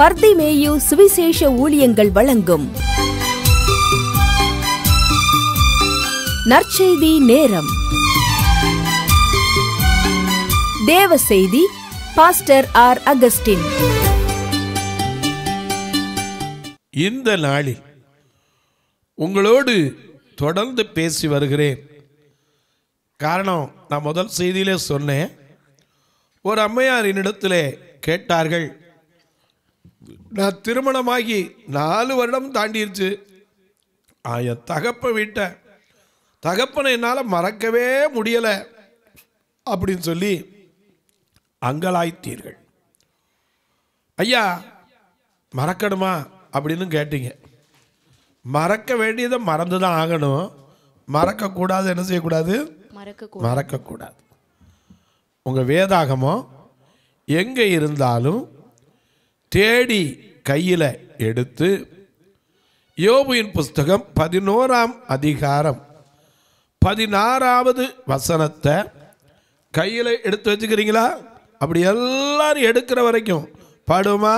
பர்திமேயு சுவிசேஷ ஊழியங்கள் வழங்கும் நற்செய்தி நேரம் தேவ செய்தி பாஸ்டர் ஆர் அகஸ்டின் இந்த நாளில் உங்களோடு தொடர்ந்து பேசி வருகிறேன் காரணம் நான் முதல் செய்தியிலே சொன்னேன் ஒரு அம்மையார் என்னிடத்திலே கேட்டார்கள் நான் திருமணமாகி நாலு வருடம் தாண்டிருச்சு ஆ, என் தகப்ப வீட்டை தகப்பனை என்னால் மறக்கவே முடியலை அப்படின்னு சொல்லி அங்கலாய்த்தீர்கள் ஐயா மறக்கணுமா அப்படின்னு கேட்டீங்க மறக்க வேண்டியதை மறந்து தான் ஆகணும் மறக்கக்கூடாது என்ன செய்யக்கூடாது மறக்கக்கூடாது உங்கள் வேதாகமம் எங்கே இருந்தாலும் தேடி கையில் எடுத்து யோபுவின் புஸ்தகம் பதினோராம் அதிகாரம் பதினாறாவது வசனத்தை கையில் எடுத்து வச்சுக்கிறீங்களா அப்படி எல்லாரும் எடுக்கிற வரைக்கும் பாடுமா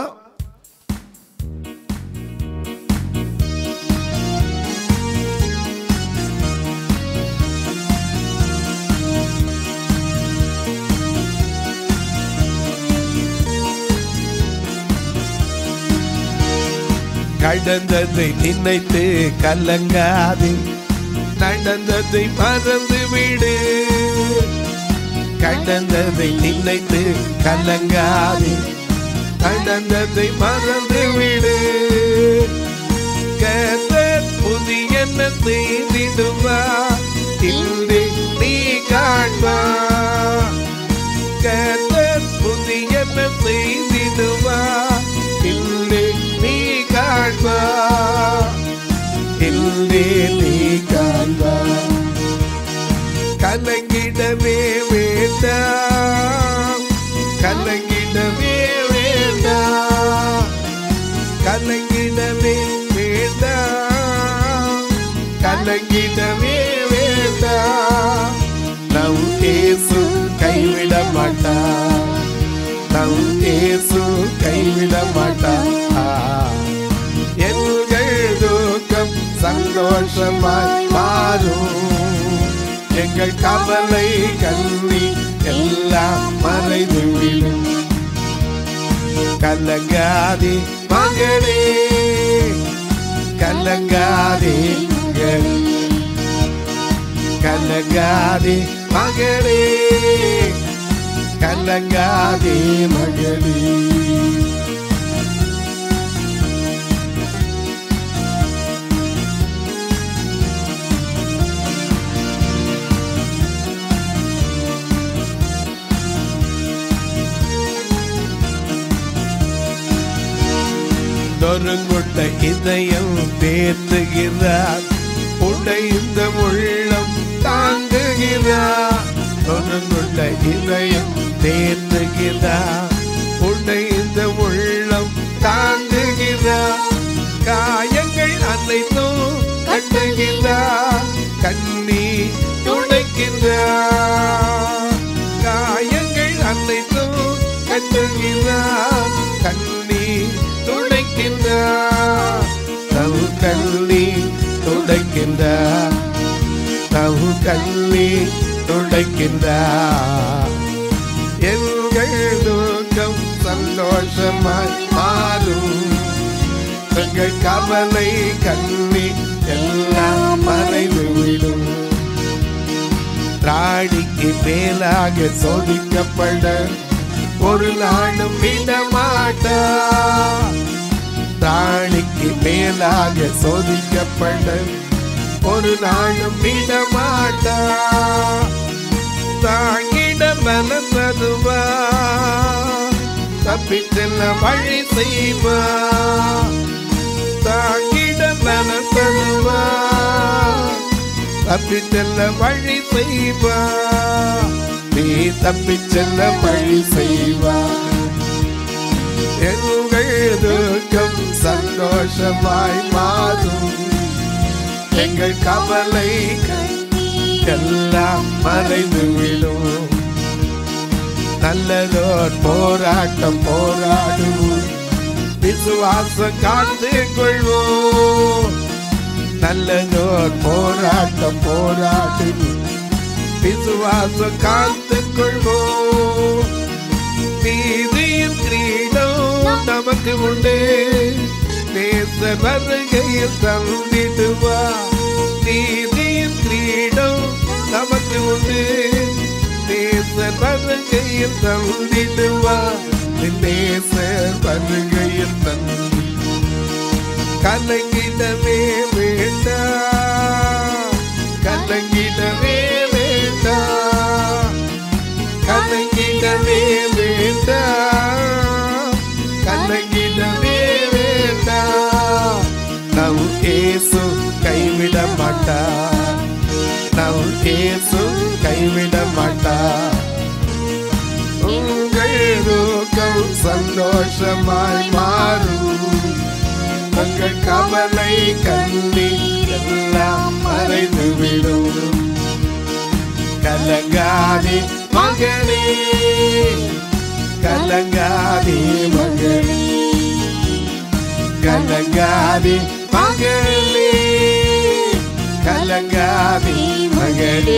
கடந்ததை நினைத்து கலங்காது நடந்ததை மறந்து விடு கடந்ததை நினைத்து கலங்காது நடந்ததை மறந்து விடு கர்த்தர் புதிய செய்திடுவா இன்று நீ காண்பா கர்த்தர் புதிய செய்திடுவா இன்று நீ காண்பா இன்று நீ காண்பா கலங்கிடவே வேண்டாம் கலங்கிடவே வேண்டாம் கலங்கிடவே வேண்டாம் கலங்கிடவே வேண்டாம் நம் ஏசு கைவிட மாட்டா நம் ஏசு கைவிட மாட்டா எங்கள் துக்கம் சந்தோஷமாய் மாறும் எங்கள் கவலை கல்வி எல்லாம் மறைந்து விடும் கலங்காதே மகளே கலங்காதே மகளே கலங்காதே மகளே கலங்காதே மகளே நொறுங்குட்ட இதயம் தேத்துகிறார் உடைந்த உள்ளம் தாங்குகிறார் நொறுங்குட்ட இதயம் தேத்துகிறார் உடைந்த உள்ளம் தாங்குகிறார் காயங்கள் அனைத்தும் கட்டுகிறார் கண்ணி துடைக்கிறார் காயங்கள் அனைத்தும் கட்டுகிறார் கண்ணி துடைக்கின்றார் தவு கண்ணி துடைக்கின்றார் தவு கண்ணி துடைக்கின்றார் எங்கள் துக்கம் சந்தோஷமாய் மாறும் எங்கள் கவலை கண்ணி எல்லாம் மறைந்து விடும் ராணிக்கு மேலாக சோதிக்கப்பட ஒரு நாளும் விடமாட்டா ராணிக்கு மேலாக சோதிக்கப்பட ஒரு நாளும் விடமாட்டா தாங்கிட மலர்ந்ததுவா தப்பிச்செல்ல வழி செய்வா தாங்கிட மலர்ந்ததுவா தப்பிச் செல்ல வழி செய்வா நீ தப்பிச் செல்ல வழி செய்வா எங்கள் துக்கம் சந்தோஷமாய் மாறும் எங்கள் கவலை எல்லாம் மறைந்து விடும் நல்லதோர் போராட்டம் போராடுவோம் விசுவாசம் காத்து கொள்வோம் நல்லதோர் போராட்டம் போராடி விசுவாசம் காத்து கொள்வோம் நீதியின் கிரீடம் நமக்கு உண்டு நேச வருகையில் தந்திடுவா நீதியின் கிரீடம் நமக்கு உண்டு நேச வருகையில் தந்திடுவா நேச வருகையில் தந்து கலங்கிடவே வேண்டாம் கலங்கிடவே வேண்டாம் கலங்கிடவே வேண்டாம் கலங்கிடவே வேண்டாம் நம் ஏசு கைவிட மாட்டார் நம் ஏசு கைவிட மாட்டார் உங்கள் தூக்கம் சந்தோஷமாய் மாறும் உங்கள் கவலை கண்ணீர் எல்லாம் மறைந்து விடும் கலங்காதே மகனே கலங்காதே மகனே கலங்காதே மகளே கலங்காதே மகளே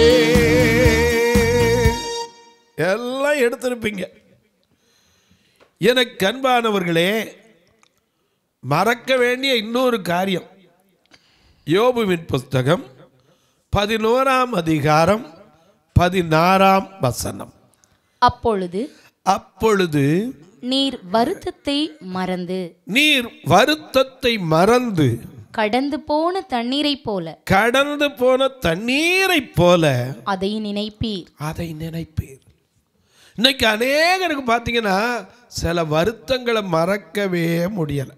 எல்லாம் எடுத்திருப்பீங்க எனக்கு அன்பானவர்களே மறக்க வேண்டிய இன்னொரு காரியம் யோபுவின் புஸ்தகம் பதினோராம் அதிகாரம் பதினாறாம் வசனம் அப்பொழுது அப்பொழுது நீர் வருத்தத்தை மறந்து நீர் வருத்தத்தை மறந்து கடந்து போன தண்ணீரைப் போல கடந்து போன தண்ணீரைப் போல அதை நினைப்பீர் அதை நினைப்பீர் இன்னைக்கு அநேகருக்கு பார்த்தீங்கன்னா சில வருத்தங்களை மறக்கவே முடியலை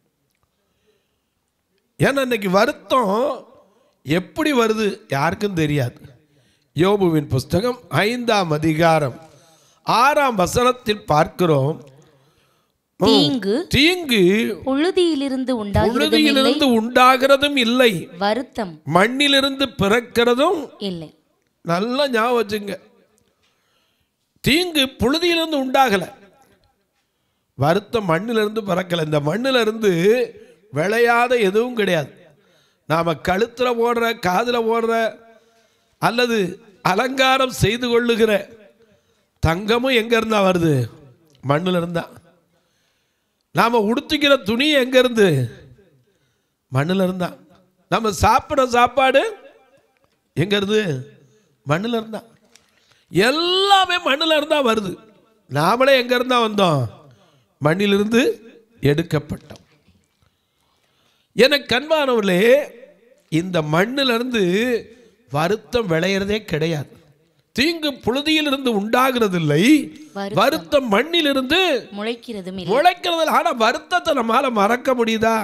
ஏன்னா இன்னைக்கு வருத்தம் எப்படி வருது யாருக்கும் தெரியாது யோபுவின் புஸ்தகம் ஐந்தாம் அதிகாரம் ஆறாம் வசனத்தில் பார்க்கிறோம் ம், தீங்கு தீங்கு புழுதியிலிருந்து உண்டாகிறதும் இல்லை புழுதியிலிருந்து உண்டாகிறதும் இல்லை வருத்தம் மண்ணிலிருந்து பிறக்கிறதும் இல்லை நல்லா ஞாபகம் வச்சுங்க தீங்கு புழுதியிலிருந்து உண்டாகலை வருத்தம் மண்ணிலிருந்து பிறக்கலை இந்த மண்ணிலிருந்து விளையாத எதுவும் கிடையாது நாம் கழுத்தில் போடுற காதில் போடுற அல்லது அலங்காரம் செய்து கொள்ளுகிற தங்கமும் எங்கேருந்தா வருது மண்ணில் இருந்தா நாம் உடுத்திக்கிற துணி எங்கேருந்து மண்ணில் இருந்தா நம்ம சாப்பிட்ற சாப்பாடு எங்கேருந்து மண்ணில் இருந்தா எல்லாமே மண்ணில் இருந்தா வருது நாமளே எங்க இருந்தா வந்தோம் மண்ணிலிருந்து எடுக்கப்பட்டோம் எனக்கு கண்பானவர்களே இந்த மண்ணிலிருந்து வருத்தம் விளையிறதே கிடையாது தீங்கு புழுதியிலிருந்து உண்டாகிறதில்லை வருத்தம். வருத்தம் மண்ணிலிருந்து முளைக்கிறதும் இல்லை முளைக்கிறது ஆனா வருத்தத்தை நம்மால மறக்க முடியுதா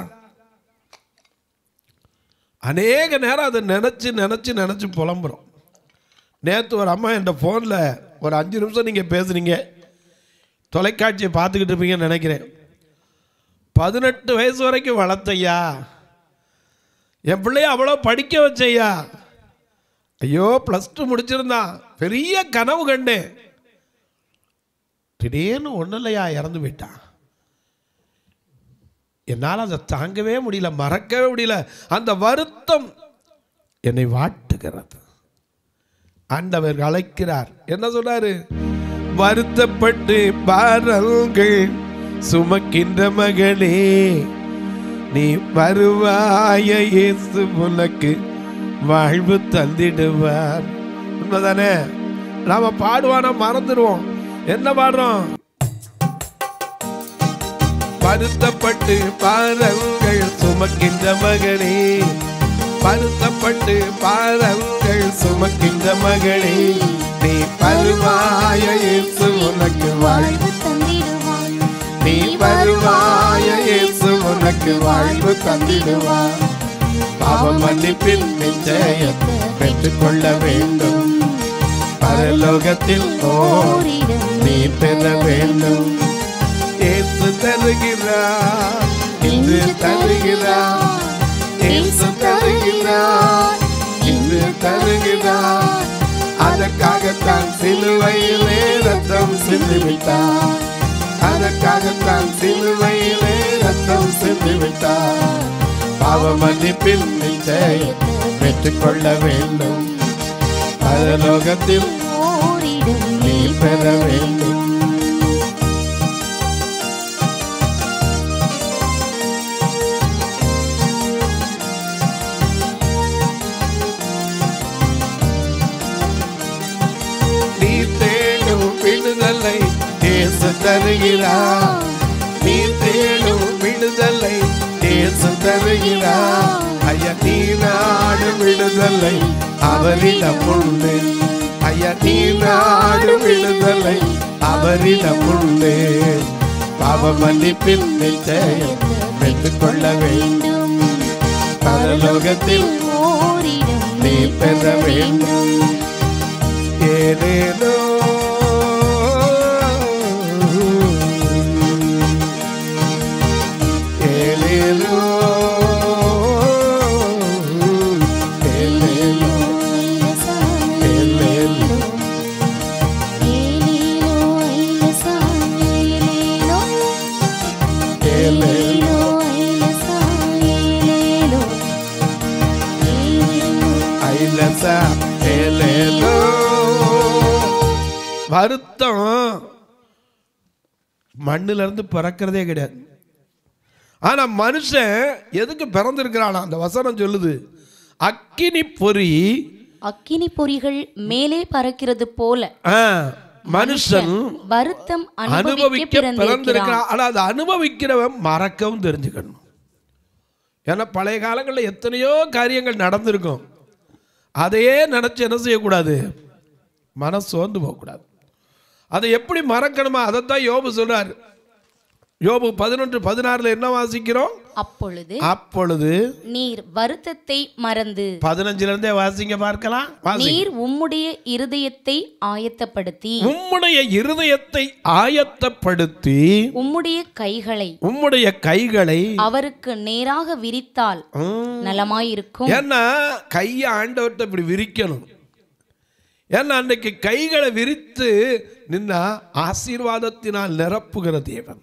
அநேக நேரம் அதை நினச்சி நினச்சி நினச்சி புலம்புறோம் நேற்று ஒரு அம்மா என் ஃபோனில் ஒரு அஞ்சு நிமிஷம் நீங்கள் பேசுனீங்க தொலைக்காட்சியை பார்த்துக்கிட்டு இருப்பீங்கன்னு நினைக்கிறேன் பதினெட்டு வயசு வரைக்கும் வளர்த்தையா என் பிள்ளைய அவ்வளோ படிக்க வச்சையா ஐயோ ப்ளஸ் டூ முடிச்சிருந்தான் பெரிய கனவு கண்டேன் திடீர்னு ஒன்றும் இல்லையா இறந்து போயிட்டான் என்னால் அதை தாங்கவே முடியல மறக்கவே முடியல அந்த வருத்தம் என்னை வாட்டுகிறது ஆண்டவர் அழைக்கிறார் என்ன சொல்றாரு வருத்தப்பட்டு பாருங்கள் சுமக்கின்ற மகளே நீ வருவாய இயேசு உனக்கு வாழ்வு தந்திடுவார் உண்மைதானே நாம பாடுவானா மறந்துடுவோம் என்ன பாடுறோம் வருத்தப்பட்டு பாருங்கள் சுமக்கின்ற மகளே வருத்தப்பட்டு பாருங்கள் சுமக்கின்ற மகளே நீ பருவாய இயேசு உனக்கு வாழ்வு நீ வருவாய இயேசு உனக்கு வாழ்வு தந்திடுவார் பாவ மன்னிப்பின் நிச்சயத்தை பெற்றுக்கொள்ள வேண்டும் பரலோகத்தில் ஓர் நீ பெற வேண்டும் இயேசு தருகிறார் இன்று தருகிறார் இயேசு தருகிறார் இன்று தருகிறார் அதற்காகத்தான் சிலுவையிலே ரத்தம் சிந்துவிட்டார் அதற்காகத்தான் சிலுவையிலே ரத்தம் தந்து விட்டார் பாவ மன்னிப்பில் நிச்சயத்தை பெற்றுக்கொள்ள வேண்டும் பரலோகத்தில் ஓரிடும் நீ பெற வேண்டும் நீ தேடும் விடுதலை தேச தருகிறார் நீ தேடும் விடுதலை தேச தருகிறார் ஐயா நீ நாடும் விடுதலை அவரிடம் உண்டு ஐயா நீ நாடும் விடுதலை அவரிடம் உண்டு பாவ மன்னிப்பின் நிச்சயத்தை பெற்றுக்கொள்ள வேண்டும் பரலோகத்தில் ஓரிடும் நீ பெற வேண்டும் ஏனேனோ ஏலேலோ ஏலேலோ ஏலேலோ ஏலேலோ ஐலசா ஏலேலோ வருத்தம் மண்ணுல இருந்து பிறக்கிறதே கிடையாது ஆனா மனுஷன் எதுக்கு பிறந்திருக்கிறானா அந்த வசனம் சொல்லுது அக்கினி பொறி அக்கினி பொறிகள் மேலே பறக்கிறது போல ஆ, மனுஷன் வருத்தம் அனுபவிக்க அனுபவிக்க பிறந்திருக்கிறான் பிறந்திருக்கிறான் ஆனா அதை அனுபவிக்கிறவன் மறக்கவும் தெரிஞ்சுக்கணும் ஏன்னா பழைய காலங்களில் எத்தனையோ காரியங்கள் நடந்திருக்கும் அதையே நினைச்சு என்ன செய்யக்கூடாது மனசு சோர்ந்து போகக்கூடாது அதை எப்படி மறக்கணுமா அதைத்தான் யோபு சொல்றார் யோபு பதினொன்று பதினாறுல என்ன வாசிக்கிறோம் அப்பொழுது அப்பொழுது நீர் வருத்தத்தை மறந்து பதினஞ்சுல இருந்தே வாசிங்க பார்க்கலாம் வாசி நீர் உம்முடைய இருதயத்தை ஆயத்தப்படுத்தி உம்முடைய இருதயத்தை ஆயத்தப்படுத்தி உம்முடைய கைகளை உம்முடைய கைகளை அவருக்கு நேராக விரித்தால் ம், நலமாயிருக்கும் ஏன்னா கையை ஆண்டவர்கிட்ட இப்படி விரிக்கணும் ஏன்னா அன்னைக்கு கைகளை விரித்து நின்னா ஆசீர்வாதத்தினால் நிரப்புகிற தேவன்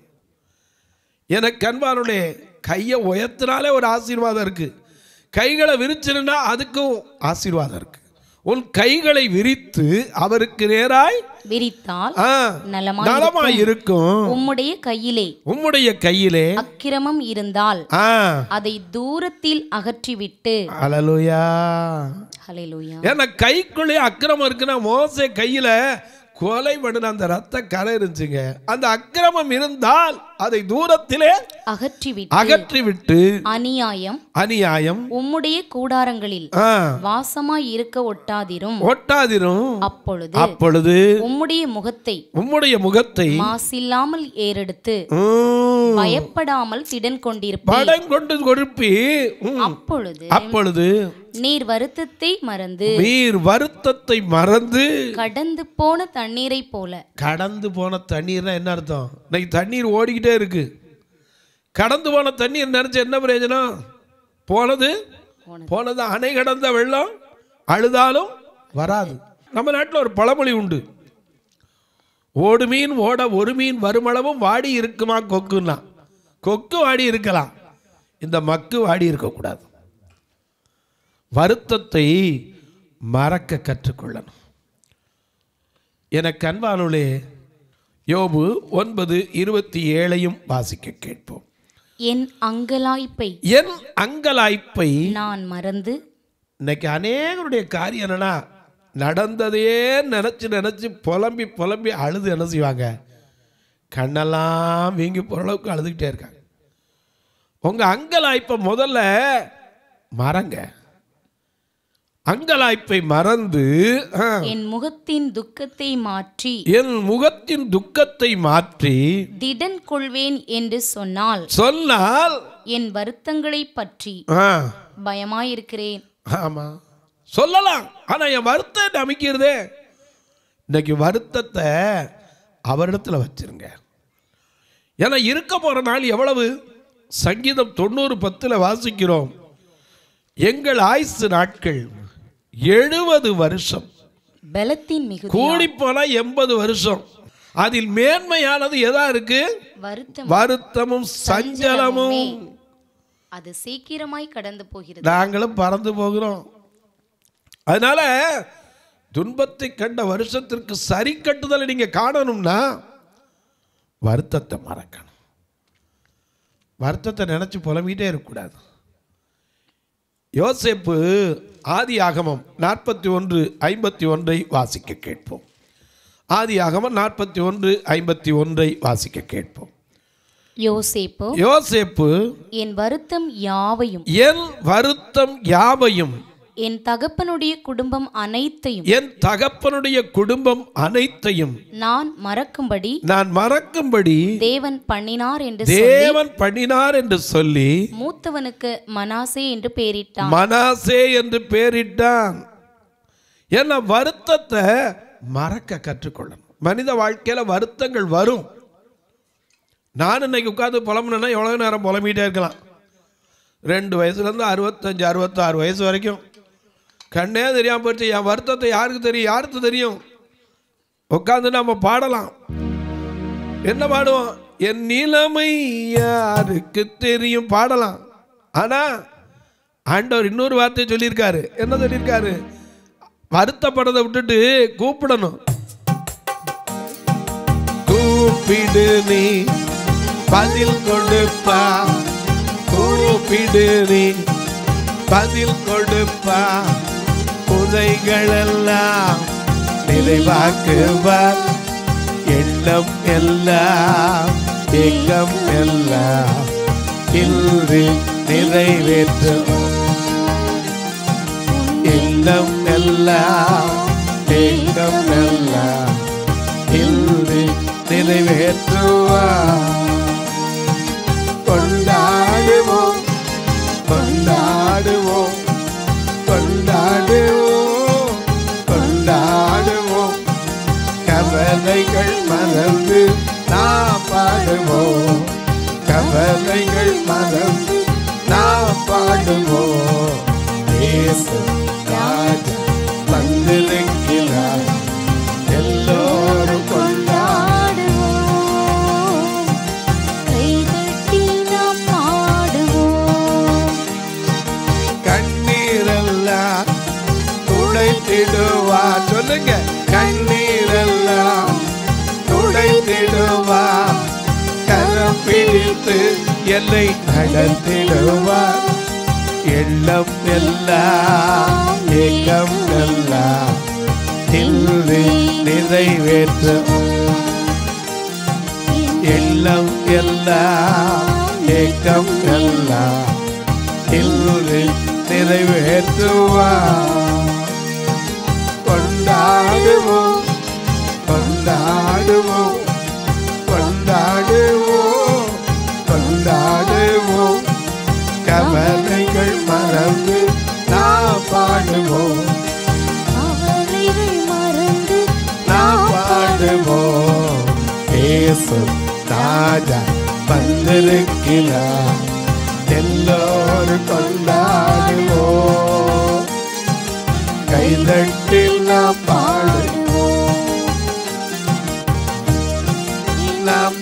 எனக்கு அன்பானுடைய கையை உயர்த்தினாலே ஒரு ஆசீர்வாதம் இருக்கு கைகளை விரிச்சிருந்தா அதுக்கும் ஆசீர்வாதம் இருக்கு உன் கைகளை விரித்து அவருக்கு நேராய் விரித்தால் ஆ, நலமாய் நலமாய் இருக்கும் உம்முடைய கையிலே உம்முடைய கையிலே அக்கிரமம் இருந்தால் ஆ அதை தூரத்தில் அகற்றிவிட்டு அலலுயா ஹalleluya ஏன்னா கைக்குள்ளே அக்கிரமம் இருக்குன்னா மோசே கையில கொலை பண்ணின அந்த ரத்த கரை இருந்துச்சுங்க அந்த அக்கிரமம் இருந்தால் அதை தூரத்திலே அகற்றிவிட்டு அகற்றி விட்டு அநியாயம் அநியாயம் உம்முடைய கூடாரங்களில் ஆ, வாசமாய் இருக்க ஒட்டாதிரும் ஒட்டாதிரும் அப்பொழுது அப்பொழுது உம்முடைய முகத்தை உம்முடைய முகத்தை மாசில்லாமல் ஏறெடுத்து ம், பயப்படாமல் திடன் கொண்டிருப்பேன் படம் கொண்டு கொடுப்பி ம், அப்பொழுது அப்பொழுது நீர் வருத்தத்தை மறந்து நீர் வருத்தத்தை மறந்து கடந்து போன தண்ணீரை போல கடந்து போன தண்ணீர்னா என்ன அர்த்தம் இன்னைக்கு தண்ணீர் ஓடிக்கிட்டே இருக்கு கடந்து போன தண்ணீர் நினைச்ச என்ன பிரயோஜனம் போனது போனது அணை கடந்த வெள்ளம் அழுதாலும் வராது நம்ம நாட்டில் ஒரு பழமொழி உண்டு ஓடு மீன் ஓட ஒரு மீன் வருமளவும் வாடி இருக்குமா கொக்குன்னா கொக்கு வாடி இருக்கலாம் இந்த மக்கு வாடி இருக்கக்கூடாது வருத்தத்தை மறக்க கற்றுக்கொள்ளணும் எனக்கு அன்பானுளே யோபு ஒன்பது இருபத்தி ஏழையும் வாசிக்க கேட்போம் என் அங்கலாய்ப்பை என் அங்கலாய்ப்பை நான் மறந்து இன்னைக்கு அநேகருடைய காரியம் என்னன்னா நடந்ததையே நினச்சி நினச்சி புலம்பி புலம்பி அழுது என்ன செய்வாங்க கண்ணெல்லாம் வீங்கி போகிற அளவுக்கு அழுதுகிட்டே இருக்காங்க உங்கள் அங்கலாய்ப்பை முதல்ல மறங்க அங்கலாய்ப்பை மறந்து ஆ, என் முகத்தின் துக்கத்தை மாற்றி என் முகத்தின் துக்கத்தை மாற்றி திடன் கொள்வேன் என்று சொன்னால் சொன்னால் என் வருத்தங்களை பற்றி ஆ, பயமாயிருக்கிறேன் ஆமா சொல்லலாம் ஆனா என் வருத்தத்தை நம்பிக்கிறதே இன்னைக்கு வருத்தத்தை அவரிடத்துல வச்சிருங்க ஏன்னா இருக்க போற நாள் எவ்வளவு சங்கீதம் தொண்ணூறு பத்துல வாசிக்கிறோம் எங்கள் ஆயுசு நாட்கள் எழுபது வருஷம் பலத்தின் மிகுதி கூடி போனா எண்பது வருஷம் அதில் மேன்மையானது எதா இருக்கு வருத்தம் வருத்தமும் சஞ்சலமும் அது சீக்கிரமாய் கடந்து போகிறது நாங்களும் பறந்து போகிறோம் அதனால துன்பத்தை கண்ட வருஷத்திற்கு சரி கட்டுதலை நீங்க காணணும்னா வருத்தத்தை மறக்கணும் வருத்தத்தை நினைச்சு புலம்பிட்டே இருக்கக்கூடாது யோசேப்பு ஆதி ஆகமம் நாற்பத்தி ஒன்று ஐம்பத்தி ஒன்றை வாசிக்க கேட்போம் ஆதி ஆகமம் நாற்பத்தி ஒன்று ஐம்பத்தி ஒன்றை வாசிக்க கேட்போம் யோசேப்பு யோசேப்பு என் வருத்தம் யாவையும் என் வருத்தம் யாவையும் என் தகப்பனுடைய குடும்பம் அனைத்தையும் என் தகப்பனுடைய குடும்பம் அனைத்தையும் நான் மறக்கும்படி நான் மறக்கும்படி தேவன் பண்ணினார் என்று சொல்லி தேவன் பண்ணினார் என்று சொல்லி மூத்தவனுக்கு மனாசே என்று பெயரிட்டான் மனாசே என்று பெயரிட்டான் என்ன வருத்தத்தை மறக்க கற்றுக்கொள்ளணும் மனித வாழ்க்கையில வருத்தங்கள் வரும் நான் இன்னைக்கு உட்காந்து புலம்புனா எவ்வளவு நேரம் புலம்பிட்டே இருக்கலாம் ரெண்டு வயசுலேருந்து அறுபத்தஞ்சு அறுபத்தாறு வயசு வரைக்கும் கண்ணே தெரியாம போச்சு என் வருத்தத்தை யாருக்கு தெரியும் யாருக்கு தெரியும் உட்காந்து நம்ம பாடலாம் என்ன பாடுவோம் என் நிலைமை யாருக்கு தெரியும் பாடலாம் ஆனா ஆண்டவர் இன்னொரு வார்த்தை சொல்லியிருக்காரு என்ன சொல்லியிருக்காரு வருத்தப்படுறதை விட்டுட்டு கூப்பிடணும் கூப்பிடு நீ பதில் கொடுப்பா கூப்பிடு நீ பதில் கொடுப்பா புதைகளெல்லாம் நிறைவாக்குவார் எண்ணம் எல்லாம் ஏக்கம் எல்லாம் இன்று நிறைவேற்றும் எண்ணம் எல்லாம் ஏக்கம் எல்லாம் இன்று நிறைவேற்றுவார் கொண்டாடுவோம் கொண்டாடுவோம் கொண்டாடுவோம் கொண்டாடுவோம் கவலைகள் மறந்து நாம் பாடுவோம் கவலைகள் மறந்து நாம் பாடுவோம் இயேசு ராஜா வந்திருக்கிறார் எல்லோரும் கொண்டாடு பாடுவோம் கைதட்டி நாம் பாடுவோம் கண்ணீரெல்லாம் துடைத்திடுவா சொல்லுங்க கண்ணீரெல்லாம் துடைத்திடுவா கரம் பிடித்து என்னை நடத்திடுவா எண்ணம் எல்லாம் ஏக்கம் எல்லாம் இன்று நிறைவேற்றும் எல்லாம் எல்லாம் ஏக்கம் எல்லாம் இன்று நிறைவேற்றுவா கொண்டாடுவோம் கொண்டாடுவோம் கொண்டாடுவோம் கொண்டாடுவோம் கவலைகள் மறந்து நாம் பாடுவோம் கவலைகள் மறந்து நாம் பாடுவோம் இயேசு ராஜா வந்திருக்கிறார் எல்லோரும் கொண்டாடுவோம் கைதட்டில் நாம் பாடுவோம் நாம்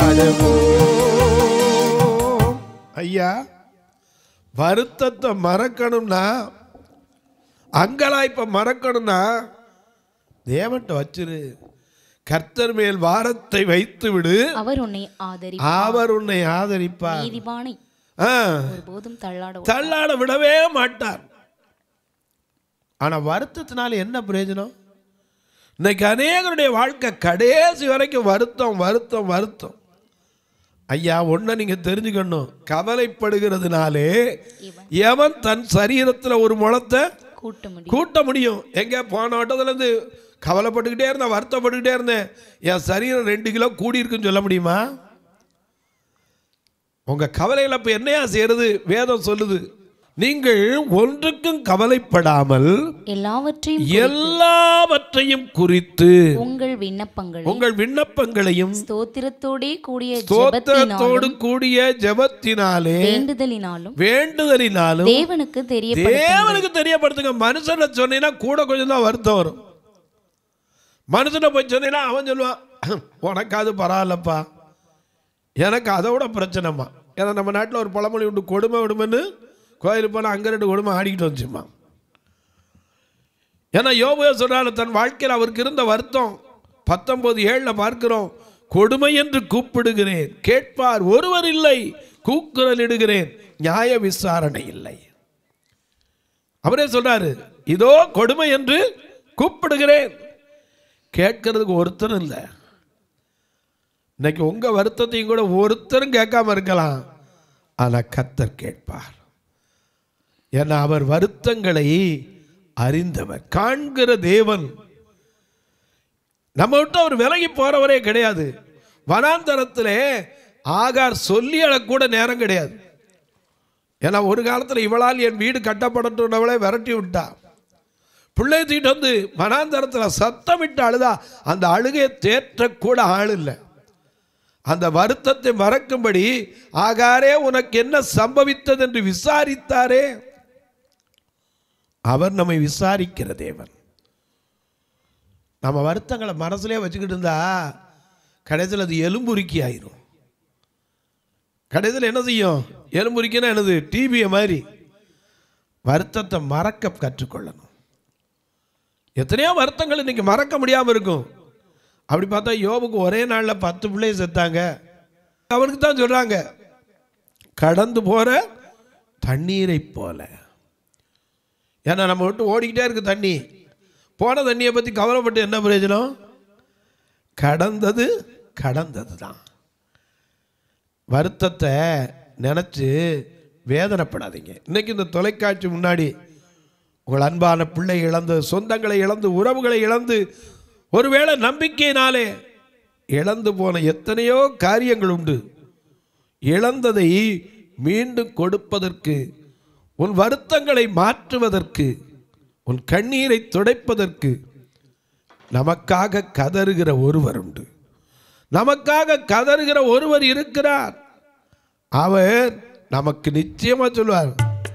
பாடுவோம் ஐயா வருத்தத்தை மறக்கணும்னா அங்கலாய்ப்பை மறக்கணும்னா தேவன்ட்ட வச்சிரு கர்த்தர் மேல் வாரத்தை வைத்து விடு அவர் உன்னை ஆதரி அவர் உன்னை ஆதரிப்பார் நீதிபானை ஆ, ஒருபோதும் தள்ளாட தள்ளாட விடவே மாட்டார் ஆனா வருத்தத்தினால என்ன பிரயோஜனம் இன்னைக்கு அநேகருடைய வாழ்க்கை கடைசி வரைக்கும் வருத்தம் வருத்தம் வருத்தம் ஐயா ஒன்றை நீங்க தெரிஞ்சுக்கணும் கவலைப்படுகிறதுனாலே எவன் தன் சரீரத்துல ஒரு முளத்தை கூட்ட முடியும் கூட்ட முடியும் எங்க போன வட்டத்துல இருந்து கவலைப்பட்டுக்கிட்டே இருந்தேன் வருத்தப்பட்டுக்கிட்டே இருந்தேன் என் சரீரம் ரெண்டு கிலோ கூடி இருக்குன்னு சொல்ல முடியுமா உங்க கவலையில் அப்ப என்னையா செய்யறது வேதம் சொல்லுது நீங்கள் ஒன்றுக்கும் கவலைப்படாமல் எல்லாவற்றையும் எல்லாவற்றையும் குறித்து உங்கள் விண்ணப்பங்களை உங்கள் விண்ணப்பங்களையும் ஸ்தோத்திரத்தோடே கூடிய ஸ்தோத்திரத்தோடு ஜெபத்தினாலும் கூடிய ஜெபத்தினாலே வேண்டுதலினாலும் வேண்டுதலினாலும் தேவனுக்கு தெரியப்படுத்த தேவனுக்கு தெரியப்படுத்துங்க மனுஷனை சொன்னீங்கன்னா கூட கொஞ்சம் தான் வருத்தம் வரும் மனுஷனை போய் சொன்னீங்கன்னா அவன் சொல்லுவான் உனக்கு அது பரவாயில்லப்பா எனக்கு அதை விட பிரச்சனைம்மா ஏன்னா நம்ம நாட்டில் ஒரு பழமொழி உண்டு கொடுமை விடுமைன்னு கோயிலுக்கு போனால் அங்கே ரெண்டு கொடுமை ஆடிக்கிட்டு வந்துச்சுமா ஏன்னா யோபு சொல்றாரு தன் வாழ்க்கையில் அவருக்கு இருந்த வருத்தம் பத்தொன்பது ஏழில் பார்க்கிறோம் கொடுமை என்று கூப்பிடுகிறேன் கேட்பார் ஒருவர் இல்லை கூக்குரல் இடுகிறேன் நியாய விசாரணை இல்லை அவரே சொல்றாரு இதோ கொடுமை என்று கூப்பிடுகிறேன் கேட்கறதுக்கு ஒருத்தரும் இல்லை இன்னைக்கு உங்க வருத்தத்தையும் கூட ஒருத்தரும் கேட்காம இருக்கலாம் ஆனா கத்தர் கேட்பார் ஏன்னா அவர் வருத்தங்களை அறிந்தவர் காண்கிற தேவன் நம்ம விட்டு அவர் விலகி போறவரே கிடையாது வனாந்தரத்திலே ஆகார் சொல்லி அழக்கூட நேரம் கிடையாது ஏன்னா ஒரு காலத்தில் இவளால் என் வீடு கட்டப்படட்டும்னவளே விரட்டி விட்டா பிள்ளை தூக்கிட்டு வந்து வனாந்தரத்தில் சத்தமிட்டு அழுதா அந்த அழுகையை தேற்றக்கூட ஆள் இல்லை அந்த வருத்தத்தை மறக்கும்படி ஆகாரே உனக்கு என்ன சம்பவித்தது என்று விசாரித்தாரே அவர் நம்மை விசாரிக்கிற தேவன் நம்ம வருத்தங்களை மனசுலயே வச்சுக்கிட்டு இருந்தா கடைசியில் அது எலும்புருக்கி ஆயிரும் கடைசியில் என்ன செய்யும் எலும்புருக்கினா என்னது டிபியை மாதிரி வருத்தத்தை மறக்க கற்றுக்கொள்ளணும் எத்தனையோ வருத்தங்கள் இன்னைக்கு மறக்க முடியாமல் இருக்கும் அப்படி பார்த்தா யோபுக்கு ஒரே நாளில் பத்து பிள்ளைய செத்தாங்க அவனுக்கு தான் சொல்கிறாங்க கடந்து போகிற தண்ணீரை போல ஏன்னா நம்ம விட்டு ஓடிக்கிட்டே இருக்கு தண்ணி போன தண்ணியை பற்றி கவலைப்பட்டு என்ன பிரயோஜனம் கடந்தது கடந்தது தான் வருத்தத்தை நினச்சி வேதனைப்படாதீங்க இன்னைக்கு இந்த தொலைக்காட்சி முன்னாடி உங்கள் அன்பான பிள்ளை இழந்து சொந்தங்களை இழந்து உறவுகளை இழந்து ஒருவேளை நம்பிக்கையினாலே இழந்து போன எத்தனையோ காரியங்கள் உண்டு இழந்ததை மீண்டும் கொடுப்பதற்கு உன் வருத்தங்களை மாற்றுவதற்கு உன் கண்ணீரை துடைப்பதற்கு நமக்காக கதறுகிற ஒருவர் உண்டு நமக்காக கதறுகிற ஒருவர் இருக்கிறார் அவர் நமக்கு நிச்சயமா சொல்வார்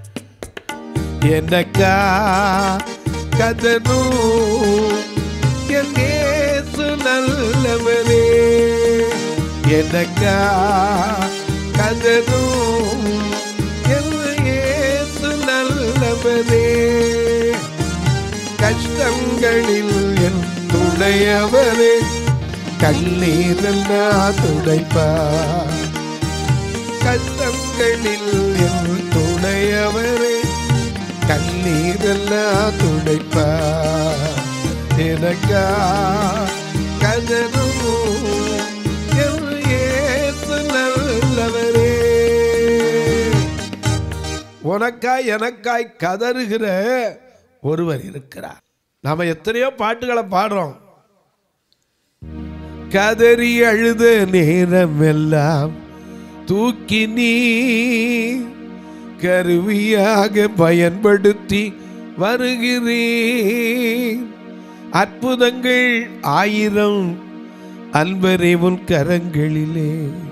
எனக்கா கதனு என் இயேசு நல்லவரே எனக்கா கதனு என் இயேசு நல்லவரே கஷ்டங்களில் என் துணையவரே கண்ணீரெல்லாம் துடைப்பார் கஷ்டங்களில் என் துணையவரே கண்ணீரெல்லாம் துடைப்பார் எனக்கா கதரும் என் இயேசு நல்லவரே உனக்காய் எனக்காய் கதறுகிற ஒருவர் இருக்கிறார் நாம எத்தனையோ பாட்டுகளை பாடுறோம் கதறி அழுத நேரம் எல்லாம் தூக்கி நீ கருவியாக பயன்படுத்தி வருகிறேன் அற்புதங்கள் ஆயிரம் அன்பரே உன் கரங்களிலே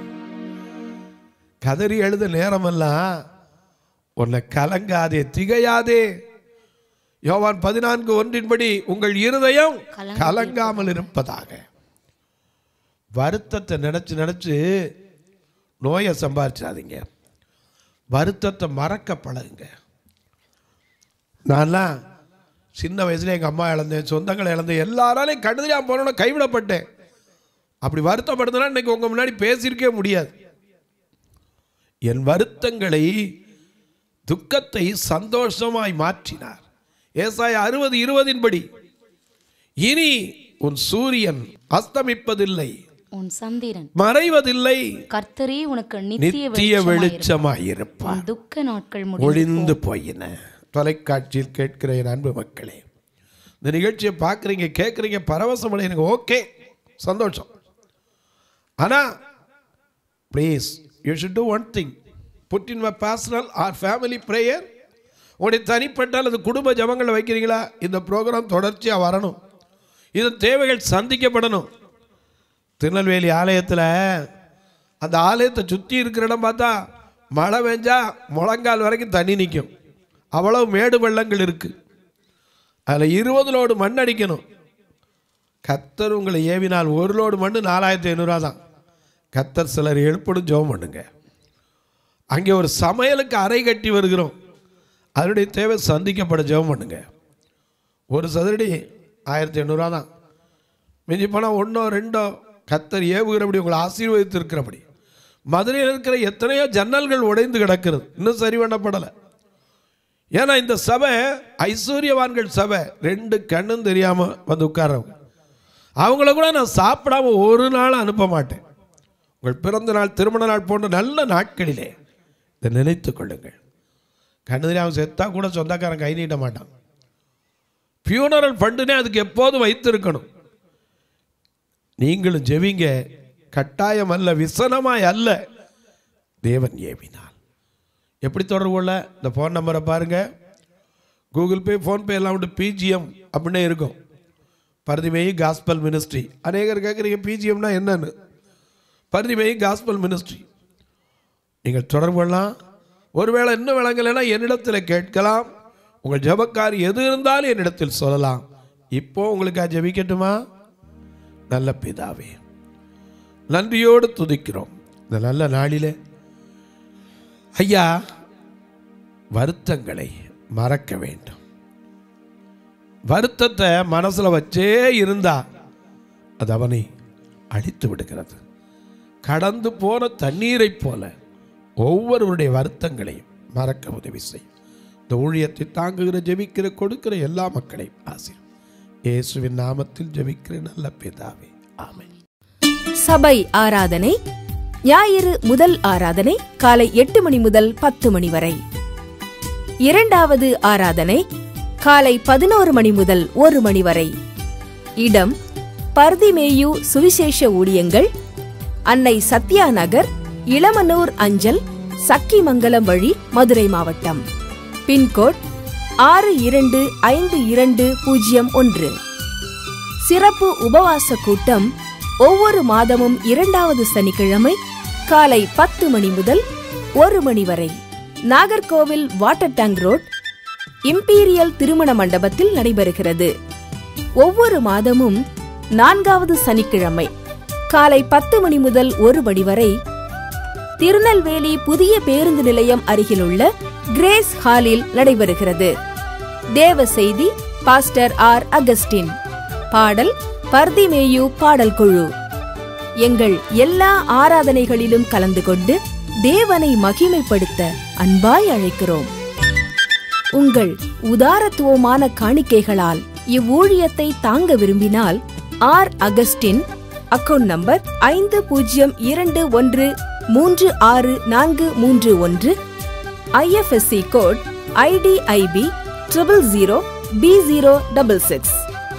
கதறி அழுத நேரமெல்லாம் உன்னை கலங்காதே திகையாதே யோவான் பதினான்கு ஒன்றின்படி உங்கள் இருதயம் கலங்காமல் இருப்பதாக வருத்தத்தை நினச்சி நினச்சி நோயை சம்பாரிச்சாதீங்க வருத்தத்தை மறக்க பழகுங்க நான்லாம் சின்ன வயசுல எங்கள் அம்மா இழந்தேன் சொந்தங்களை இழந்தேன் எல்லாராலையும் கடுதலாக போனோன்னு கைவிடப்பட்டேன் அப்படி வருத்தப்படுதுன்னா இன்னைக்கு உங்கள் முன்னாடி பேசியிருக்கவே முடியாது என் வருத்தங்களை துக்கத்தை சந்தோஷமாய் மாற்றினார் ஏசாய அறுபது இருபதின்படி இனி உன் சூரியன் அஸ்தமிப்பதில்லை உன் சந்திரன் மறைவதில்லை கர்த்தரே உனக்கு நித்திய நித்திய வெளிச்சமாயிருப்பார். வெளிச்சமாயிருப்பார் உன் துக்க நாட்கள் முடிந்து ஒளிந்து போயின தொலைக்காட்சியில் கேட்கிற என் அன்பு மக்களே இந்த நிகழ்ச்சியை பார்க்குறீங்க கேட்குறீங்க பரவசம் அடையுங்க ஓகே சந்தோஷம் ஆனால் please you should do one thing put in my personal or family prayer உங்களுடைய தனிப்பட்ட அல்லது குடும்ப ஜபங்களை வைக்கிறீங்களா இந்த ப்ரோக்ராம் தொடர்ச்சியாக வரணும் இதன் தேவைகள் சந்திக்கப்படணும் திருநெல்வேலி ஆலயத்தில் அந்த ஆலயத்தை சுற்றி இருக்கிற இடம் பார்த்தா மழை பெஞ்சா முழங்கால் வரைக்கும் தண்ணி நிற்கும் அவ்வளவு மேடு வெள்ளங்கள் இருக்குது அதில் இருபது லோடு மண் அடிக்கணும் கத்தர் உங்களை ஏவினால் ஒரு லோடு மண் நாலாயிரத்தி ஐநூறுரூவா தான் கத்தர் சிலர் எழுப்படும் ஜெபம் பண்ணுங்க அங்கே ஒரு சமையலுக்கு அறை கட்டி வருகிறோம் அதனுடைய தேவை சந்திக்கப்பட ஜெபம் பண்ணுங்க ஒரு சதுரடி ஆயிரத்தி எண்ணூறுவா தான் மிஞ்சி போனால் ஒன்றோ ரெண்டோ கத்தர் ஏவுகிறபடி உங்களை ஆசீர்வதித்து இருக்கிறபடி மதுரையில் இருக்கிற எத்தனையோ ஜன்னல்கள் உடைந்து கிடக்கிறது இன்னும் சரி பண்ணப்படலை ஏன்னா இந்த சபை ஐஸ்வர்யவான்கள் சபை ரெண்டு கண்ணும் தெரியாமல் வந்து உட்கார்றவங்க அவங்கள கூட நான் சாப்பிடாம ஒரு நாள் அனுப்ப மாட்டேன் உங்கள் பிறந்த நாள் திருமண நாள் போன்ற நல்ல நாட்களிலே இதை நினைத்து கொள்ளுங்கள் கண்ணு தெரியாமல் செத்தா கூட சொந்தக்காரன் கை நீட்ட மாட்டான் ஃபியூனரல் ஃபண்டுனே அதுக்கு எப்போதும் வைத்திருக்கணும் நீங்களும் ஜெபிங்க கட்டாயம் அல்ல விசனமாய் அல்ல தேவன் ஏவினார் எப்படி தொடர்பு கொள்ள இந்த ஃபோன் நம்பரை பாருங்க கூகுள் பே ஃபோன்பே எல்லாம் விட்டு பிஜிஎம் அப்படின்னே இருக்கும் பருதிமேயி காஸ்பல் மினிஸ்ட்ரி அநேகர் கேட்குறீங்க பிஜிஎம்னா என்னன்னு பருதிமேயி காஸ்பல் மினிஸ்ட்ரி நீங்கள் தொடர்பு கொள்ளலாம் ஒருவேளை இன்னும் விளங்கலைன்னா என்னிடத்தில் கேட்கலாம் உங்கள் ஜெபக்காரி எது இருந்தாலும் என்னிடத்தில் சொல்லலாம் இப்போ உங்களுக்கு ஜெபிக்கட்டுமா நல்ல பிதாவே நன்றியோடு துதிக்கிறோம் இந்த நல்ல நாளிலே ஐயா வருத்தங்களை மறக்க வேண்டும் வருத்தத்தை மனசுல வச்சே இருந்தா அது அவனை அழித்து விடுகிறது கடந்து போன தண்ணீரைப் போல ஒவ்வொருவருடைய வருத்தங்களையும் மறக்க உதவி செய் இந்த ஊழியத்தை தாங்குகிற ஜெபிக்கிற கொடுக்கிற எல்லா மக்களையும் ஆசீர் இயேசுவின் நாமத்தில் ஜெபிக்கிற நல்ல பிதாவே ஆமென் சபை ஆராதனை ஞாயிறு முதல் ஆராதனை காலை எட்டு மணி முதல் பத்து மணி வரை இரண்டாவது ஆராதனை காலை பதினோரு மணி முதல் ஒரு மணி வரை இடம் பர்திமேயு சுவிசேஷ ஊழியங்கள் அன்னை சத்யா நகர் இளமனூர் அஞ்சல் சக்கிமங்கலம் வழி மதுரை மாவட்டம் பின்கோட் ஆறு இரண்டு ஐந்து இரண்டு பூஜ்ஜியம் ஒன்று சிறப்பு உபவாச கூட்டம் ஒவ்வொரு மாதமும் இரண்டாவது சனிக்கிழமை காலை பத்து மணி முதல் ஒரு மணி வரை Nagercoil water tank road imperial திருமண மண்டபத்தில் நடைபெறுகிறது ஒவ்வொரு மாதமும் நான்காவது சனிக்கிழமை காலை பத்து மணி முதல் ஒரு மணி வரை திருநெல்வேலி புதிய பேருந்து நிலையம் அருகிலுள்ள கிரேஸ் ஹாலில் நடைபெறுகிறது தேவ செய்தி பாஸ்டர் ஆர் அகஸ்டின் பாடல் பர்திமேயு பாடல் குழு எங்கள் எல்லா ஆராதனைகளிலும் கலந்து கொண்டு தேவனை மகிமைப்படுத்த அன்பாய் அழைக்கிறோம் உங்கள் உதாரத்துவமான காணிக்கைகளால் இவ்வூழியத்தை தாங்க விரும்பினால் ஆர் அகஸ்டின் அக்கவுண்ட் நம்பர் ஐந்து பூஜ்ஜியம் இரண்டு ஒன்று மூன்று ஆறு நான்கு மூன்று ஒன்று IFSC code IDIB triple zero B zero double six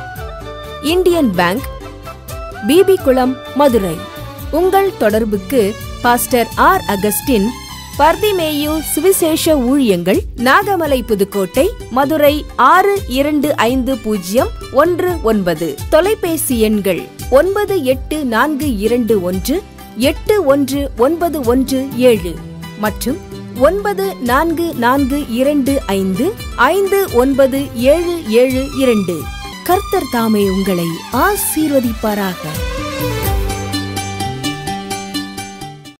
Indian bank Bibi Kulam Madurai உங்கள் தொடர்புக்கு பாஸ்டர் ஆர் அகஸ்டின் பர்திமேயு சுவிசேஷ ஊழியங்கள் நாகமலை புதுக்கோட்டை மதுரை ஆறு இரண்டு ஐந்து பூஜ்ஜியம் ஒன்று ஒன்பது தொலைபேசி எண்கள் ஒன்பது எட்டு நான்கு இரண்டு ஒன்று எட்டு ஒன்று ஒன்பது ஒன்று ஏழு மற்றும் ஒன்பது நான்கு நான்கு இரண்டு ஐந்து ஐந்து ஒன்பது ஏழு ஏழு இரண்டு கர்த்தர் தாமே உங்களை ஆசீர்வதிப்பாராக